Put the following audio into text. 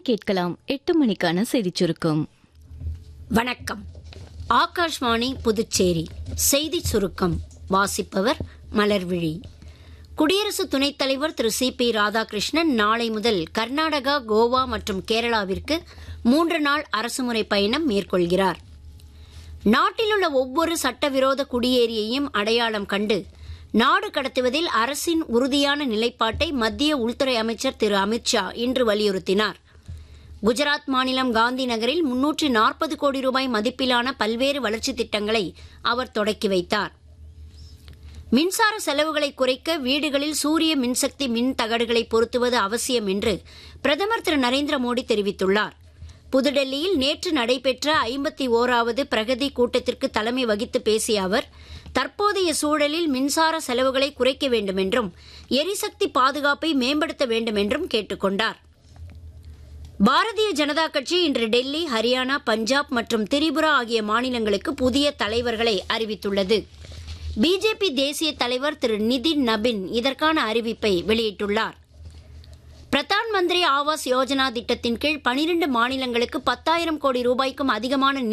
கேட்கலாம் எட்டு மணிக்கான செய்திச் சுருக்கம் வணக்கம் ஆகாஷ்வாணி புதுச்சேரி செய்தி சுருக்கம் வாசிப்பவர் மலர்விழி குடியரசு துணைத் தலைவர் திரு சி பி ராதாகிருஷ்ணன் நாளை முதல் கர்நாடகா கோவா மற்றும் கேரளாவிற்கு மூன்று நாள் அரசுமுறை பயணம் மேற்கொள்கிறார் நாட்டிலுள்ள ஒவ்வொரு சட்டவிரோத குடியேறியையும் அடையாளம் கண்டு நாடு கடத்துவதில் அரசின் உறுதியான நிலைப்பாட்டை மத்திய உள்துறை அமைச்சர் திரு அமித்ஷா இன்று வலியுறுத்தினார் குஜராத் மாநிலம் காந்தி நகரில் முன்னூற்று நாற்பது கோடி ரூபாய் மதிப்பிலான பல்வேறு வளர்ச்சித் திட்டங்களை அவர் தொடக்கி வைத்தார் மின்சார செலவுகளை குறைக்க வீடுகளில் சூரிய மின்சக்தி மின் தகடுகளை பொருத்துவது அவசியம் என்று பிரதமர் திரு நரேந்திர மோடி தெரிவித்துள்ளார் புதுடெல்லியில் நேற்று நடைபெற்ற ஐம்பத்தி ஓராவது பிரகதி கூட்டத்திற்கு தலைமை வகித்து பேசிய அவர் தற்போதைய சூழலில் மின்சார செலவுகளை குறைக்க வேண்டும் என்றும் எரிசக்தி பாதுகாப்பை மேம்படுத்த வேண்டும் என்றும் கேட்டுக்கொண்டார் பாரதிய ஜனதா கட்சி இன்று டெல்லி ஹரியானா பஞ்சாப் மற்றும் திரிபுரா ஆகிய மாநிலங்களுக்கு புதிய தலைவர்களை அறிவித்துள்ளது பிஜேபி தேசிய தலைவர் திரு நிதின் நபின் இதற்கான அறிவிப்பை வெளியிட்டுள்ளார் பிரதான் மந்திரி ஆவாஸ் யோஜனா திட்டத்தின் கீழ் பனிரெண்டு மாநிலங்களுக்கு பத்தாயிரம் கோடி ரூபாய்க்கும் அதிகமான